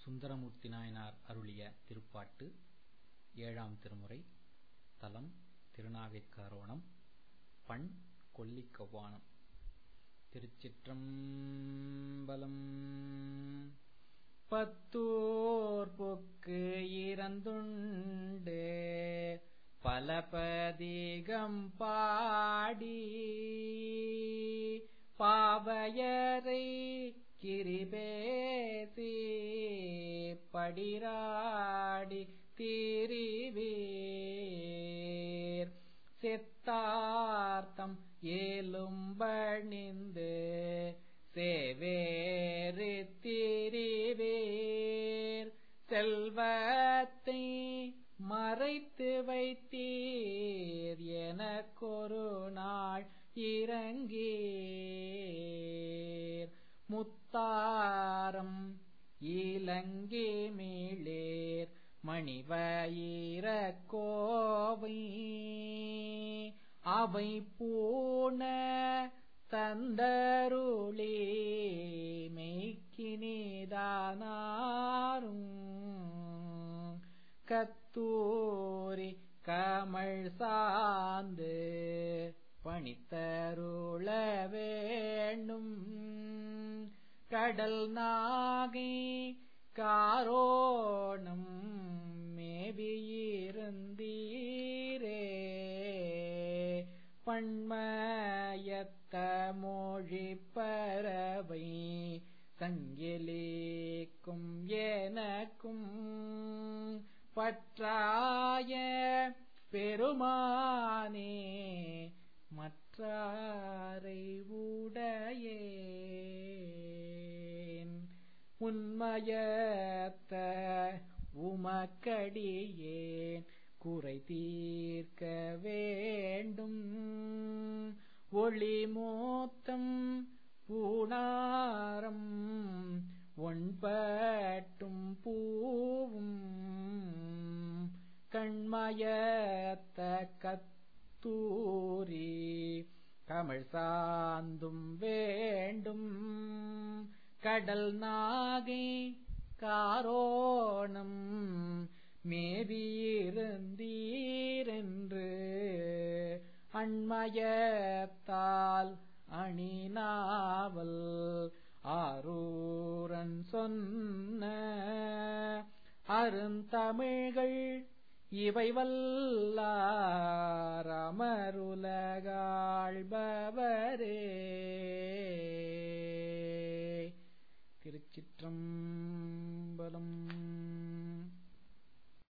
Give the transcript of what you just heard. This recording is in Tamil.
சுந்தரமூர்த்தி நாயனார் அருளிய திருப்பாட்டு ஏழாம் திருமுறை தலம் திருநாவிற்காரோணம் பண் கொல்லிக்கவ்வானம் திருச்சிற்றம்பலம் பத்தூர்புக்கு இறந்துண்டு பலபதிகம் பாடி பாவையரை கிரிபேசி படிராடி திரிவீர் செத்தார்த்தம் ஏலும்பணிந்து சேவேறு திரிவீர் செல்வத்தை மறைத்து வைத்தீர் எனக்கொரு நாள் இறங்கீர் முத்தாரம் இலங்கி மீளேர் மணிவயிர கோவை அவை பூண தந்தருளே மெய்க்கினிதானாரும் கத்தூரி கமல் சார்ந்து பணித்தருள வேண்டும் கடல் நாகை காரோணம் மேவியிருந்தீரே பண்மயத்த மொழி பறவை சங்கிலிக்கும் எனக்கும் பற்றாய பெருமானே மற்றாரை உடையேன் உண்மயத்த உமக்கடியேன் குறை தீர்க்க வேண்டும் ஒளி மோத்தம் பூணாரம் ஒன்பட்டும் பூவும் கண்மயத்த கத்தூரி கமல் சாந்தும் வேண்டும் கடல் நாகை காரோணம் மேவியிருந்தீரென்று அண்மயத்தால் அணிநாவல் ஆரூரன் சொன்ன அருந்தமிழ்கள் இவை வல்லாரமருலகாழ்பவரே திருச்சிற்றம்பலம்